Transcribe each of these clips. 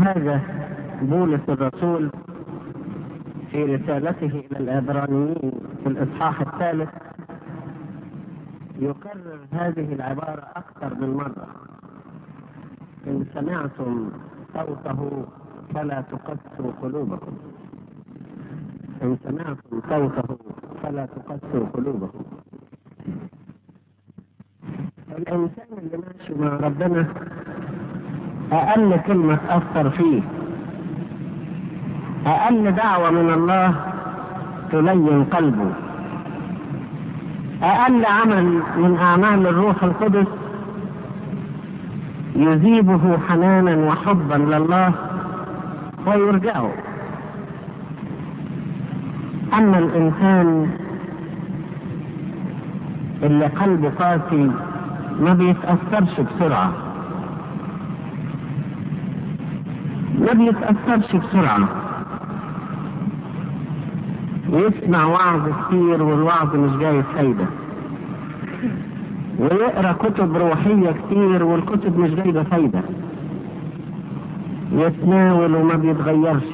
ولهذا بولس الرسول في رسالته إلى العبرانيين في الإصحاح الثالث يكرر هذه العبارة أكثر من مرة إن سمعتم صوته فلا تقسوا قلوبكم إن سمعتم صوته فلا تقسوا قلوبكم الإنسان اللي ماشي مع ربنا أقل كلمة تأثر فيه أقل دعوة من الله تلين قلبه أقل عمل من أعمال الروح القدس يذيبه حنانا وحبا لله ويرجعه أما الإنسان اللي قلبه قاسي ما بيتأثرش بسرعة ما بيتأثرش بسرعة ويسمع وعظ كتير والوعظ مش جايب فايدة ويقرا كتب روحية كتير والكتب مش جايبة فايدة يتناول وما بيتغيرش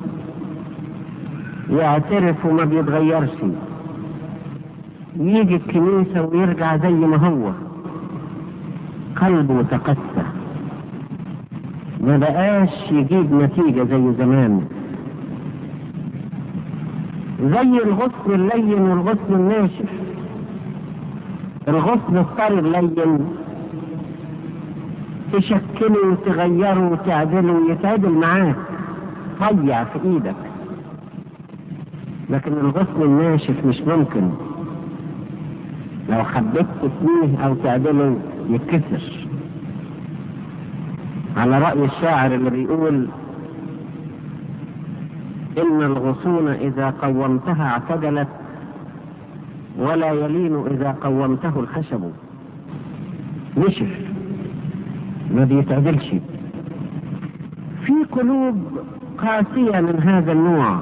يعترف وما بيتغيرش يجي الكنيسة ويرجع زي ما هو قلبه تقسى ما بقاش يجيب نتيجة زي زمان زي الغصن اللين والغصن الناشف الغصن الطري اللين تشكله وتغيره وتعدله ويتعدل معاك طيع في ايدك لكن الغصن الناشف مش ممكن لو حبيت تسميه او تعدله يتكسر على رأي الشاعر اللي بيقول إن الغصون إذا قومتها اعتدلت ولا يلين إذا قومته الخشب نشف ما بيتعدلش في قلوب قاسية من هذا النوع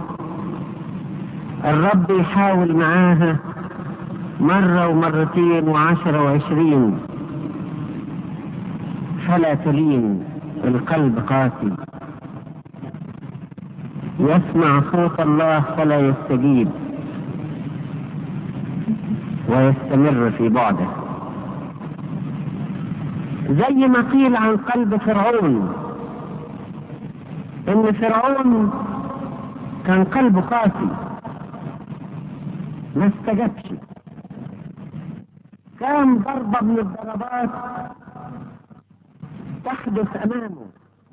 الرب يحاول معاها مرة ومرتين وعشرة وعشرين فلا تلين القلب قاسي يسمع صوت الله فلا يستجيب ويستمر في بعده زي ما قيل عن قلب فرعون ان فرعون كان قلبه قاسي ما استجابش كان ضربة من الضربات تحدث امامه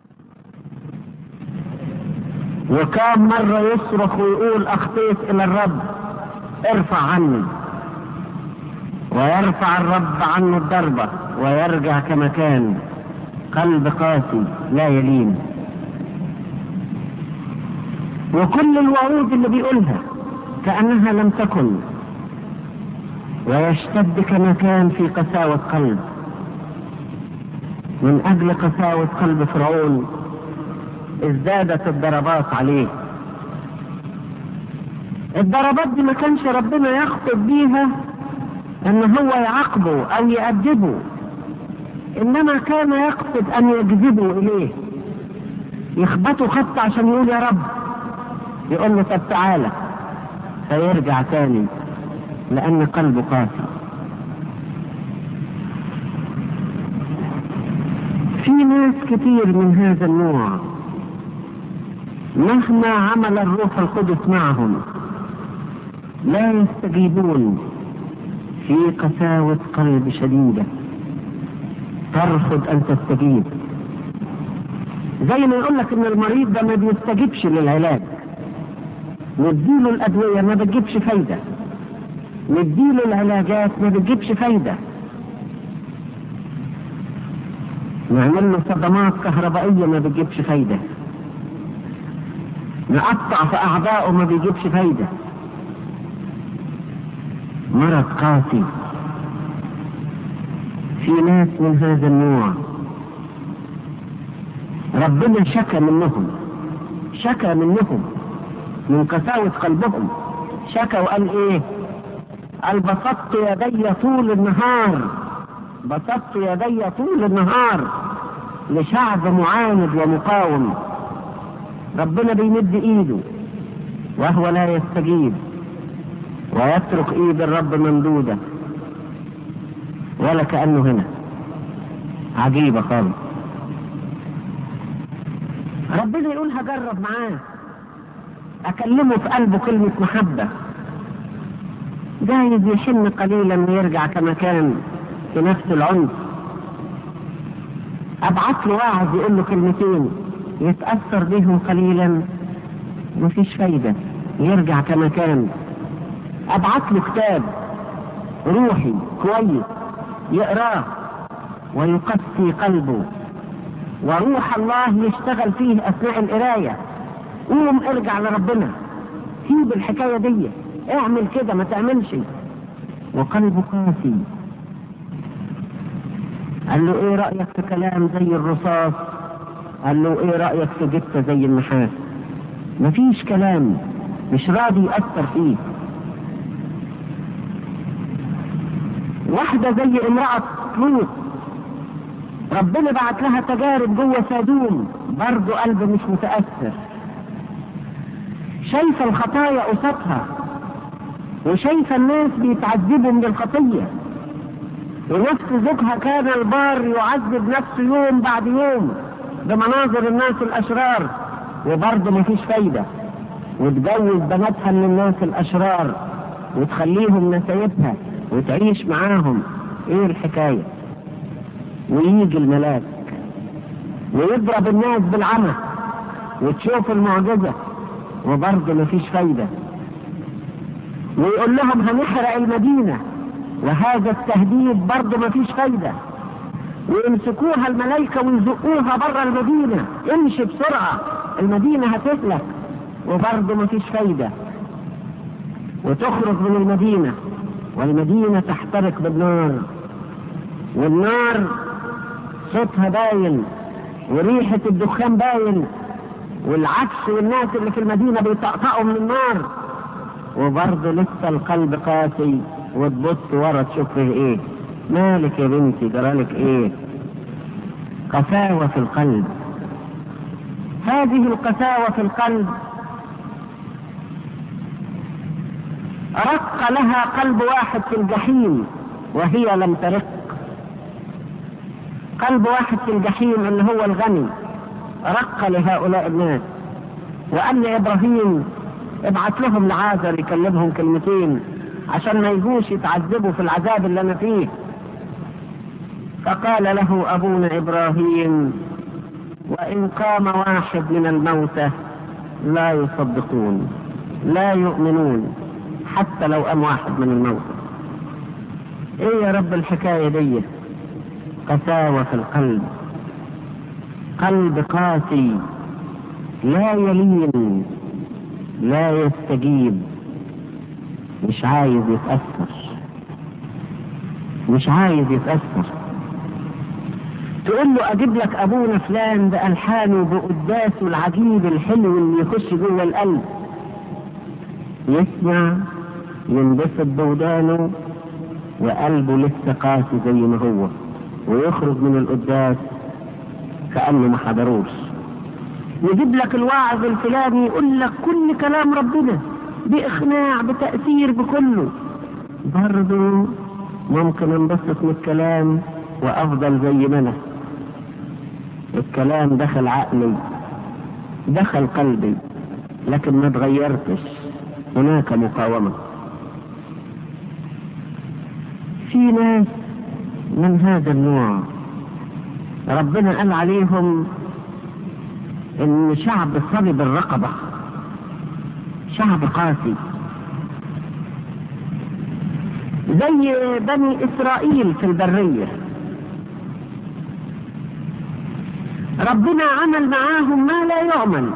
وكان مرة يصرخ ويقول اخطيت الى الرب ارفع عني ويرفع الرب عنه الضربة ويرجع كما كان قلب قاسي لا يلين وكل الوعود اللي بيقولها كأنها لم تكن ويشتد كما كان في قساوة قلب من أجل قساوة قلب فرعون ازدادت الضربات عليه الضربات دي ما كانش ربنا يخطب بيها ان هو يعاقبه او يأدبه انما كان يقصد ان يجذبه اليه يخبطه خط عشان يقول يا رب يقول له طب تعالى فيرجع تاني لان قلبه قاسي في ناس كتير من هذا النوع مهما عمل الروح القدس معهم لا يستجيبون في قساوة قلب شديدة ترفض أن تستجيب زي ما يقول لك إن المريض ده ما بيستجيبش للعلاج نديله الأدوية ما بتجيبش فايدة نديله العلاجات ما بتجيبش فايدة نعمل له صدمات كهربائية ما بتجيبش فايدة نقطع في أعضائه ما بيجيبش فايدة مرض قاسي في ناس من هذا النوع ربنا شكى منهم شكى منهم من قساوة قلبهم شكى وقال ايه قال بسطت يدي طول النهار بسطت يدي طول النهار لشعب معاند ومقاوم ربنا بيمد ايده وهو لا يستجيب ويترك ايد الرب ممدودة ولا كأنه هنا عجيبة خالص ربنا يقول هجرب معاه اكلمه في قلبه كلمة محبة جايز يحن قليلا ويرجع كما كان في نفس العنف ابعت له واعظ يقول له كلمتين يتأثر بهم قليلا مفيش فايدة يرجع كما كان ابعت له كتاب روحي كويس يقراه ويقسي قلبه وروح الله يشتغل فيه اثناء القرايه قوم ارجع لربنا سيب الحكايه دي اعمل كده ما تعملش وقلبه قاسي قال له ايه رايك في كلام زي الرصاص قال له ايه رايك في جثه زي النحاس مفيش كلام مش راضي ياثر فيه واحده زي امراه لوط ربنا بعت لها تجارب جوه سادوم برضه قلبه مش متاثر شايفه الخطايا قصادها وشايفه الناس بيتعذبوا من الخطيه ونفس زوجها كان البار يعذب نفسه يوم بعد يوم بمناظر الناس الاشرار وبرضه مفيش فايده وتجوز بناتها من الناس الاشرار وتخليهم نسايبها وتعيش معاهم ايه الحكايه ويجي الملاك ويضرب الناس بالعمى وتشوف المعجزه وبرضه مفيش فايده ويقول لهم هنحرق المدينه وهذا التهديد برضه مفيش فايده ويمسكوها الملائكه ويزقوها بره المدينه امشي بسرعه المدينه هتهلك وبرضه مفيش فايده وتخرج من المدينه والمدينه تحترق بالنار والنار صوتها باين وريحه الدخان باين والعكس والناس اللي في المدينه بيطقطقوا من النار وبرضه لسه القلب قاسي وتبص ورا تشوف فيه ايه مالك يا بنتي جرالك ايه قساوة في القلب هذه القساوة في القلب رق لها قلب واحد في الجحيم وهي لم ترق قلب واحد في الجحيم اللي هو الغني رق لهؤلاء الناس وقال لابراهيم ابعت لهم لعازر يكلمهم كلمتين عشان ما يجوش يتعذبوا في العذاب اللي انا فيه فقال له ابونا ابراهيم وان قام واحد من الموتى لا يصدقون لا يؤمنون حتى لو قام واحد من الموتى ايه يا رب الحكايه دي قساوه في القلب قلب قاسي لا يلين لا يستجيب مش عايز يتأثر مش عايز يتأثر تقول له اجيب لك ابونا فلان بألحانه بقداسه العجيب الحلو اللي يخش جوه القلب يسمع ينبسط بودانه وقلبه لسه قاسي زي ما هو ويخرج من القداس كأنه ما حضروش يجيب لك الواعظ الفلاني يقول لك كل كلام ربنا بإقناع بتأثير بكله برضه ممكن انبسط من الكلام وأفضل زي ما أنا الكلام دخل عقلي دخل قلبي لكن ما تغيرتش هناك مقاومة في ناس من هذا النوع ربنا قال عليهم ان شعب صلب الرقبة شعب قاسي زي بني اسرائيل في البرية ربنا عمل معاهم ما لا يعمل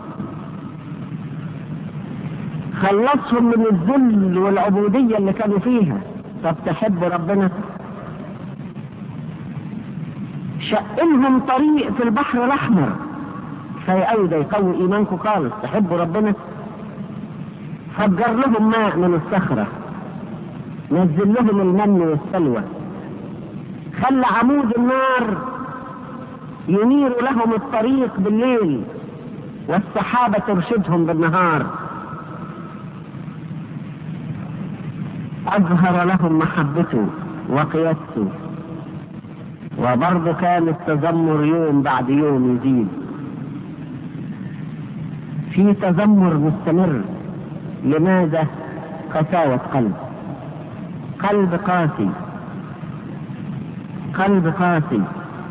خلصهم من الذل والعبودية اللي كانوا فيها طب تحب ربنا شقلهم طريق في البحر الاحمر فيأيد يقوي ايمانكم خالص تحبوا ربنا فجر لهم ماء من الصخرة نزل لهم المن والسلوى خلى عمود النار ينير لهم الطريق بالليل والسحابة ترشدهم بالنهار أظهر لهم محبته وقيادته وبرضه كان التذمر يوم بعد يوم يزيد في تذمر مستمر لماذا قساوة قلب قلب قاسي قلب قاسي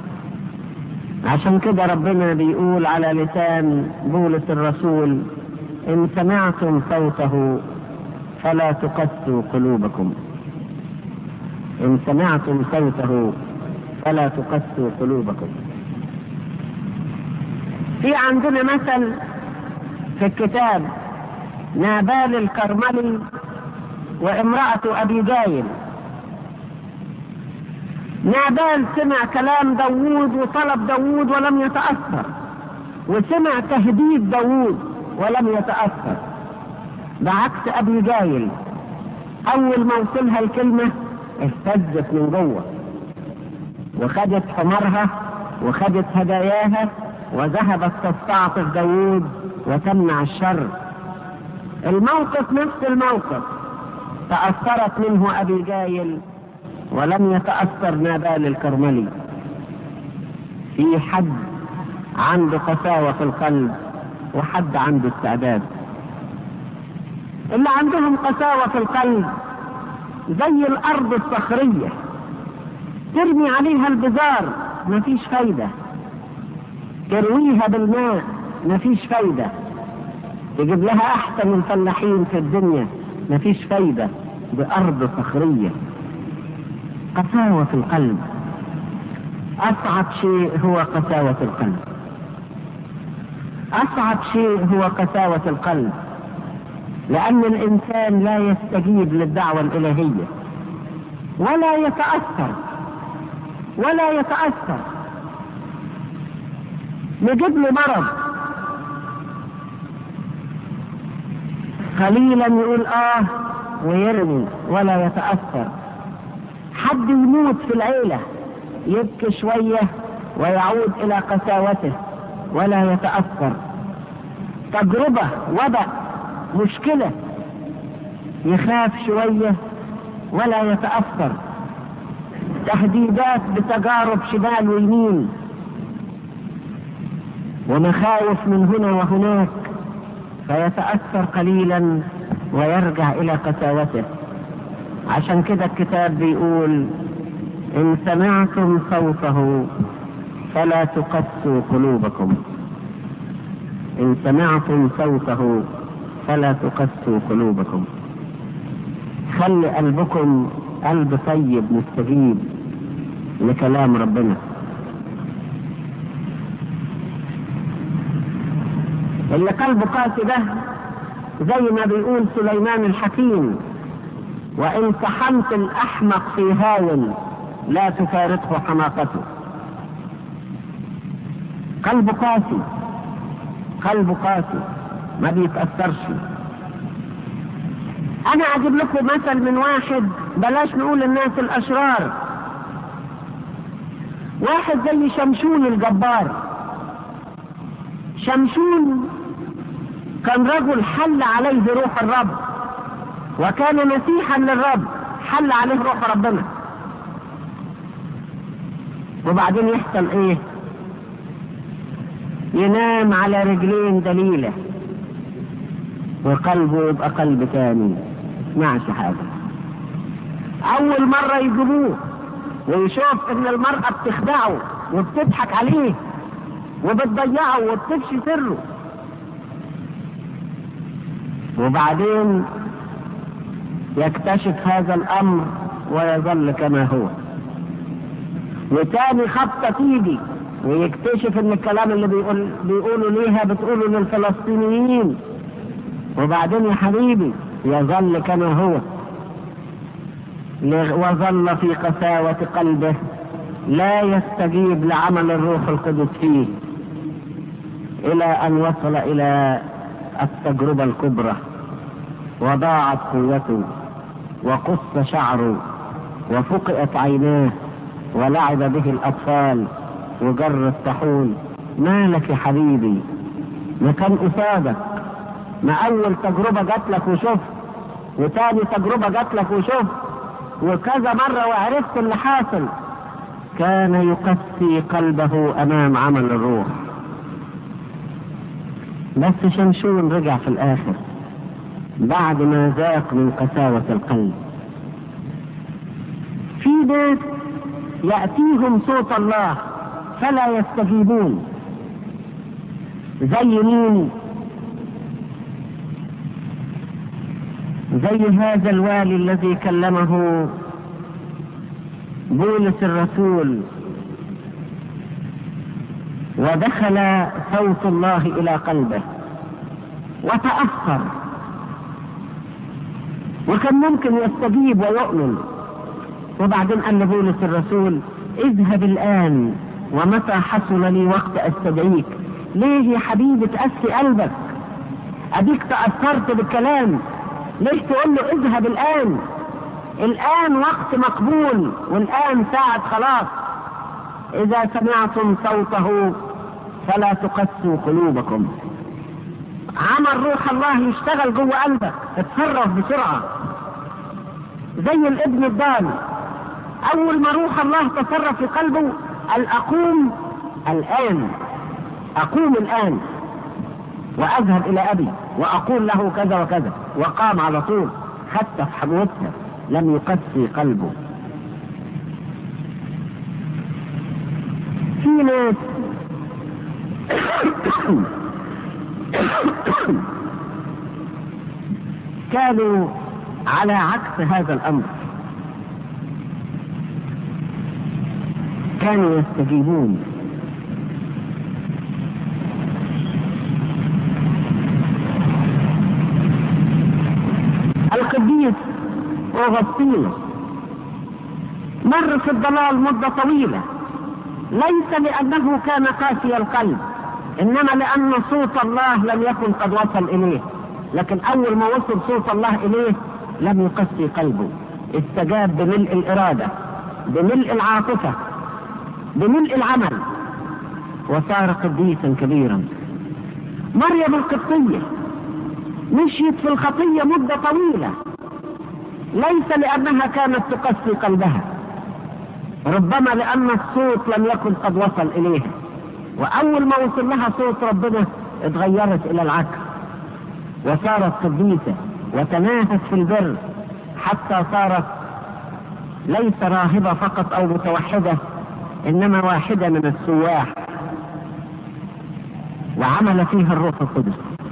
عشان كده ربنا بيقول على لسان بولس الرسول ان سمعتم صوته فلا تقسوا قلوبكم ان سمعتم صوته فلا تقسوا قلوبكم في عندنا مثل في الكتاب نابال الكرملي وامرأة أبي جايل نابال سمع كلام داوود وطلب داوود ولم يتأثر وسمع تهديد داوود ولم يتأثر بعكس أبي جايل أول ما وصلها الكلمة اهتزت من جوه وخدت حمارها وخدت هداياها وذهبت تستعطف داوود وتمنع الشر الموقف نفس الموقف تأثرت منه أبي جايل ولم يتأثر نابال الكرملي في حد عنده قساوة في القلب وحد عنده استعداد اللي عندهم قساوة في القلب زي الأرض الصخرية ترمي عليها البزار مفيش فايدة ترويها بالماء مفيش فايدة تجيب لها أحسن الفلاحين في الدنيا مفيش فايدة بأرض صخرية قساوة القلب أصعب شيء هو قساوة القلب أصعب شيء هو قساوة القلب لأن الإنسان لا يستجيب للدعوة الإلهية ولا يتأثر ولا يتأثر نجيب له مرض قليلا يقول آه ويرمي ولا يتأثر حد يموت في العيلة يبكي شوية ويعود إلى قساوته ولا يتأثر تجربة وبأ مشكلة يخاف شوية ولا يتأثر تهديدات بتجارب شمال ويمين ومخاوف من هنا وهناك فيتأثر قليلا ويرجع إلى قساوته عشان كده الكتاب بيقول إن سمعتم صوته فلا تقسوا قلوبكم إن سمعتم صوته فلا تقسوا قلوبكم خلي قلبكم قلب طيب مستجيب لكلام ربنا اللي قلبه قاسي ده زي ما بيقول سليمان الحكيم وإن سحمت الأحمق في هاون لا تفارقه حماقته قلبه قاسي قلبه قاسي ما بيتأثرش أنا أجيب لكم مثل من واحد بلاش نقول الناس الأشرار واحد زي شمشون الجبار شمشون كان رجل حل عليه روح الرب وكان مسيحا للرب حل عليه روح ربنا وبعدين يحصل ايه ينام على رجلين دليلة وقلبه يبقى قلب تاني معش حاجة أول مرة يجيبوه ويشوف إن المرأة بتخدعه وبتضحك عليه وبتضيعه وبتفشي سره وبعدين يكتشف هذا الأمر ويظل كما هو وتاني خبطة تيجي ويكتشف ان الكلام اللي بيقول بيقولوا ليها بتقولوا للفلسطينيين وبعدين يا حبيبي يظل كما هو وظل في قساوة قلبه لا يستجيب لعمل الروح القدس فيه إلى أن وصل إلى التجربة الكبرى وضاعت قوته وقص شعره وفقئت عيناه ولعب به الأطفال وجر الطاحون مالك يا حبيبي ما كان قصادك ما اول تجربة جات لك وشفت وتاني تجربة جات لك وشفت وكذا مرة وعرفت اللي حاصل كان يقسي قلبه امام عمل الروح بس شمشون رجع في الاخر بعد ما ذاق من قساوة القلب في ناس يأتيهم صوت الله فلا يستجيبون زي مين زي هذا الوالي الذي كلمه بولس الرسول ودخل صوت الله الى قلبه وتاثر وكان ممكن يستجيب ويؤمن وبعدين قال لبولس الرسول اذهب الان ومتى حصل لي وقت استدعيك ليه يا حبيبي تأسي قلبك اديك تأثرت بالكلام ليش تقول له اذهب الان الان وقت مقبول والان ساعة خلاص اذا سمعتم صوته فلا تقسوا قلوبكم عمل روح الله يشتغل جوه قلبك اتصرف بسرعة زي الابن الضال اول ما روح الله تصرف في قلبه قال اقوم الان اقوم الان واذهب الى ابي واقول له كذا وكذا وقام على طول حتى في حموتها لم يقسي قلبه في ناس كانوا على عكس هذا الامر كانوا يستجيبون القديس أغسطينوس مر في الضلال مدة طويلة ليس لأنه كان قاسي القلب إنما لأن صوت الله لم يكن قد وصل إليه لكن أول ما وصل صوت الله إليه لم يقسي قلبه استجاب بملء الإرادة بملء العاطفة بملء العمل وصار قديسا كبيرا مريم القبطية مشيت في الخطية مدة طويلة ليس لأنها كانت تقسي قلبها ربما لأن الصوت لم يكن قد وصل إليها وأول ما وصل لها صوت ربنا اتغيرت إلى العكس وصارت قديسة وتناهت في البر حتى صارت ليس راهبة فقط أو متوحدة إنما واحدة من السواح وعمل فيها الروح القدس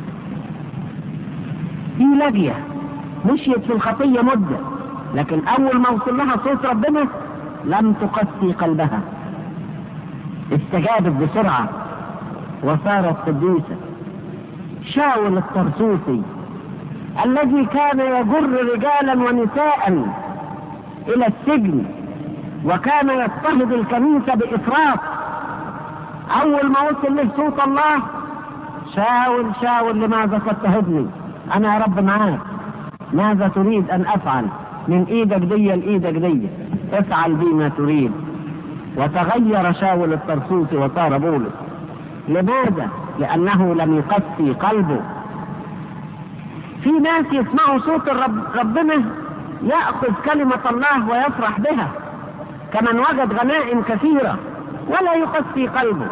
في لاجية مشيت في الخطية مدة لكن أول ما وصل لها صوت ربنا لم تقسي قلبها استجابت بسرعة وصارت قديسة شاول الطرسوسي الذي كان يجر رجالا ونساء إلى السجن وكان يضطهد الكنيسة بإفراط أول ما وصل له صوت الله شاول شاول لماذا تضطهدني؟ أنا يا رب معاك ماذا تريد أن أفعل؟ من إيدك دي لإيدك دي افعل بي ما تريد وتغير شاول الطرسوسي وصار بولس لماذا؟ لأنه لم يقسي قلبه في ناس يسمعوا صوت الرب ربنا يأخذ كلمة الله ويفرح بها كمن وجد غنائم كثيرة ولا يقسي قلبه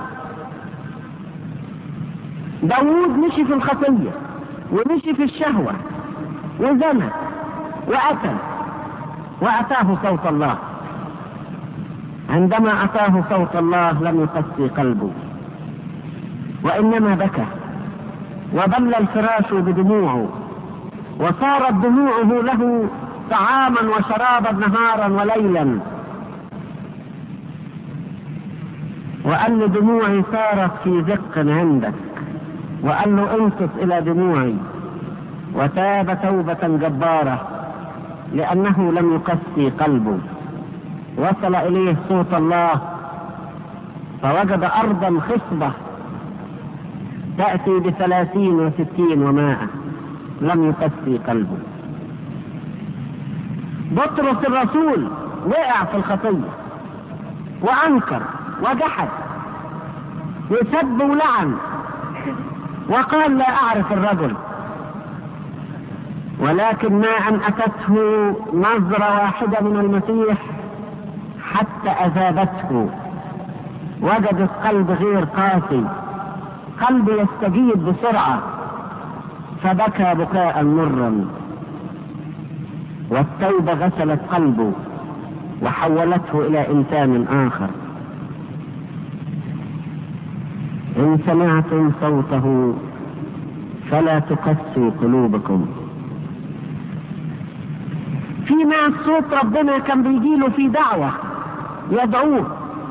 داوود مشي في الخطية ومشي في الشهوة وزنى وأكل وأتاه صوت الله عندما أتاه صوت الله لم يقسي قلبه وإنما بكى وبل الفراش بدموعه وصارت دموعه له طعاما وشرابا نهارا وليلا وقال له دموعي صارت في زق عندك وقال له انصت الى دموعي وتاب توبة جبارة لأنه لم يقسي قلبه وصل إليه صوت الله فوجد أرضا خصبة تأتي بثلاثين وستين وماء لم يقسي قلبه بطرس الرسول وقع في الخطية وأنكر وجحد وسب ولعن وقال لا أعرف الرجل ولكن ما أن أتته نظرة واحدة من المسيح حتى أذابته وجدت قلب غير قاسي قلب يستجيب بسرعة فبكى بكاء مرا والتوبة غسلت قلبه وحولته إلى إنسان آخر إن سمعتم صوته فلا تقسوا قلوبكم في ناس صوت ربنا كان بيجيله في دعوة يدعوه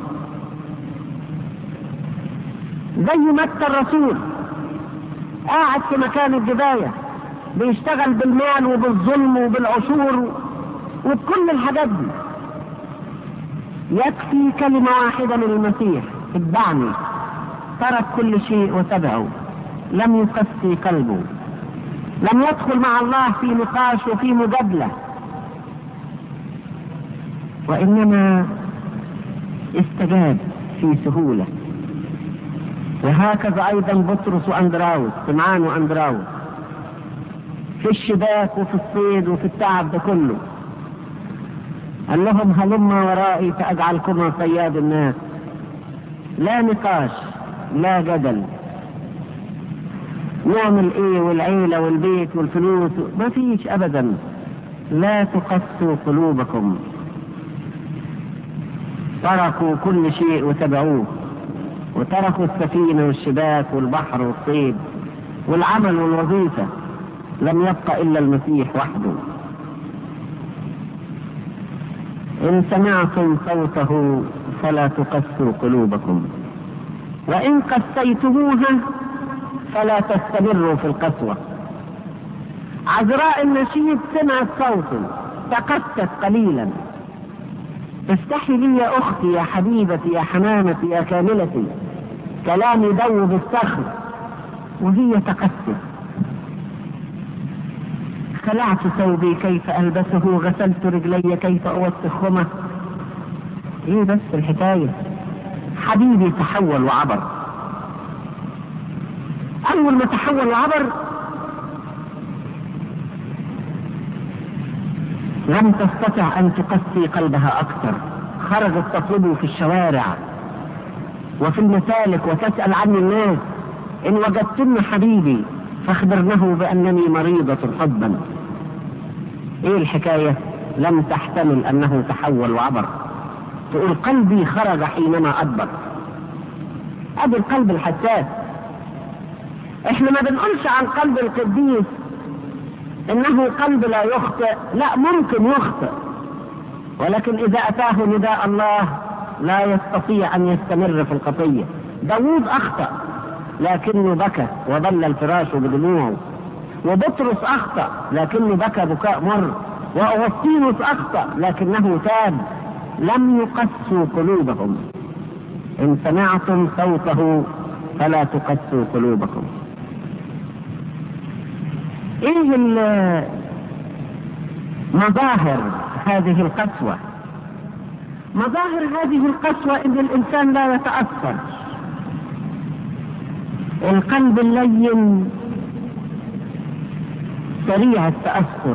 زي متى الرسول قاعد في مكان الجباية بيشتغل بالمال وبالظلم وبالعشور وبكل الحاجات دي يكفي كلمة واحدة من المسيح اتبعني ترك كل شيء وتبعه لم يقسي قلبه لم يدخل مع الله في نقاش وفي مجادلة وإنما استجاب في سهولة وهكذا أيضا بطرس وأندراوس سمعان وأندراوس في الشباك وفي الصيد وفي التعب ده كله قال لهم هلما ورائي فأجعلكما صياد الناس لا نقاش لا جدل نعمل ايه والعيلة والبيت والفلوس ما فيش ابدا لا تقسوا قلوبكم تركوا كل شيء وتبعوه وتركوا السفينة والشباك والبحر والصيد والعمل والوظيفة لم يبق إلا المسيح وحده إن سمعتم صوته فلا تقسوا قلوبكم وإن قسيتموها فلا تستمروا في القسوة عذراء النشيد سمعت صوته تقست قليلا استحي لي يا أختي يا حبيبتي يا حمامتي يا كاملتي كلامي دوب الصخر وهي تقست خلعت ثوبي كيف ألبسه غسلت رجلي كيف أوسخهما ايه بس الحكاية حبيبي تحول وعبر أول ما تحول وعبر لم تستطع أن تقسي قلبها أكثر خرجت تطلبه في الشوارع وفي المسالك وتسأل عني الناس إن وجدتن حبيبي فاخبرنه بأنني مريضة حبا إيه الحكاية لم تحتمل أنه تحول وعبر تقول قلبي خرج حينما أدبر أدي القلب الحساس احنا ما بنقولش عن قلب القديس انه قلب لا يخطئ لا ممكن يخطئ ولكن اذا اتاه نداء الله لا يستطيع ان يستمر في الخطية داوود اخطأ لكنه بكى وبل الفراش بدموعه وبطرس اخطأ لكنه بكى بكاء مر واغسطينوس اخطأ لكنه تاب لم يقسوا قلوبهم ان سمعتم صوته فلا تقسوا قلوبكم ايه مظاهر هذه القسوة مظاهر هذه القسوة ان الانسان لا يتأثر القلب اللين سريع التأثر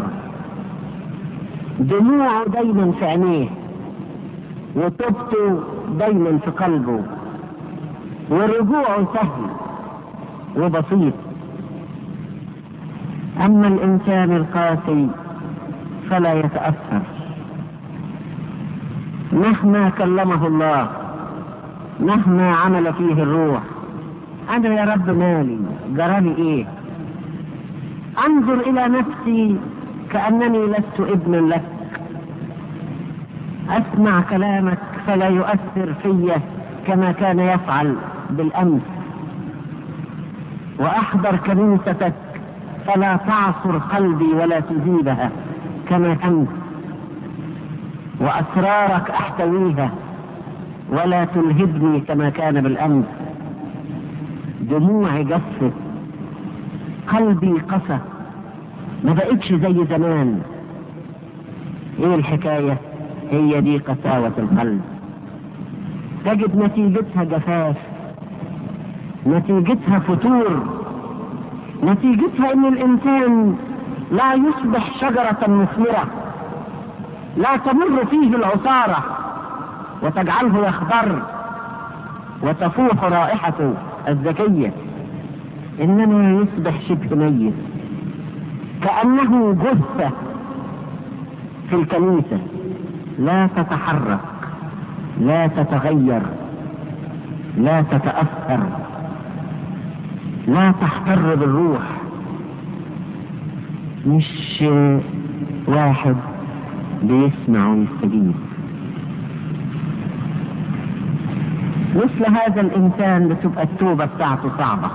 دموعه دايما في عينيه وتوبته دايما في قلبه ورجوعه سهل وبسيط أما الإنسان القاسي فلا يتأثر مهما كلمه الله مهما عمل فيه الروح أنا يا رب مالي جرالي إيه أنظر إلى نفسي كأنني لست ابنا لك أسمع كلامك فلا يؤثر في كما كان يفعل بالأمس وأحضر كنيستك فلا تعصر قلبي ولا تزيدها كما أنت وأسرارك أحتويها ولا تلهبني كما كان بالأمس دموعي جفت قلبي قسى ما بقتش زي زمان ايه الحكاية هي دي قساوة القلب تجد نتيجتها جفاف نتيجتها فتور نتيجتها ان الانسان لا يصبح شجرة مثمرة لا تمر فيه العصارة وتجعله يخضر وتفوح رائحته الذكية انما يصبح شبه ميت كأنه جثة في الكنيسة لا تتحرك لا تتغير لا تتأثر لا تحتر بالروح مش واحد بيسمع ويستجيب مثل هذا الإنسان بتبقى التوبة بتاعته صعبة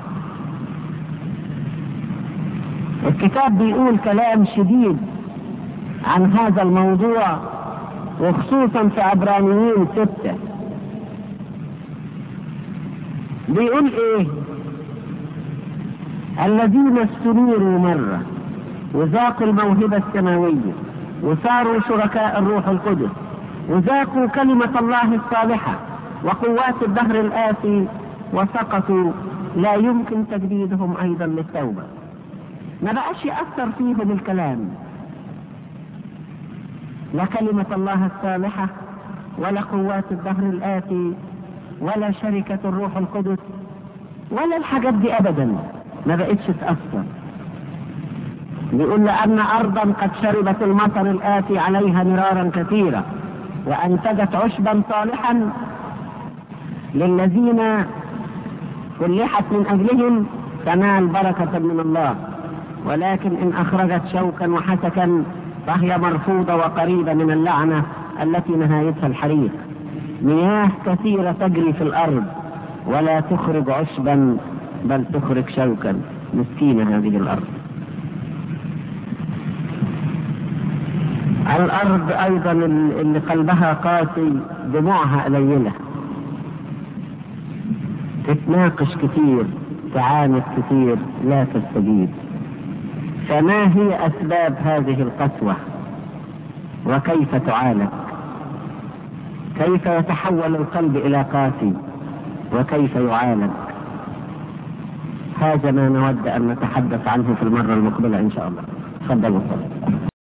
الكتاب بيقول كلام شديد عن هذا الموضوع وخصوصا في عبرانيين ستة بيقول ايه الذين استنيروا مرة وذاقوا الموهبة السماوية وصاروا شركاء الروح القدس وذاقوا كلمة الله الصالحة وقوات الدهر الآتي وسقطوا لا يمكن تجديدهم أيضا للتوبة ما بقاش يأثر فيهم الكلام لا كلمة الله الصالحة ولا قوات الدهر الآتي ولا شركة الروح القدس ولا الحاجات دي أبدا ما بقتش تأثر بيقول لأن أرضا قد شربت المطر الآتي عليها مرارا كثيرا وأنتجت عشبا صالحا للذين فلحت من أجلهم تنال بركة من الله ولكن إن أخرجت شوكا وحسكا فهي مرفوضة وقريبة من اللعنة التي نهايتها الحريق مياه كثيرة تجري في الأرض ولا تخرج عشبا بل تخرج شوكا مسكينة هذه الأرض الأرض أيضا اللي قلبها قاسي دموعها قليلة تتناقش كثير تعاند كثير لا تستجيب فما هي أسباب هذه القسوة وكيف تعالج كيف يتحول القلب إلى قاسي وكيف يعالج هذا ما نود أن نتحدث عنه في المرة المقبلة إن شاء الله تفضلوا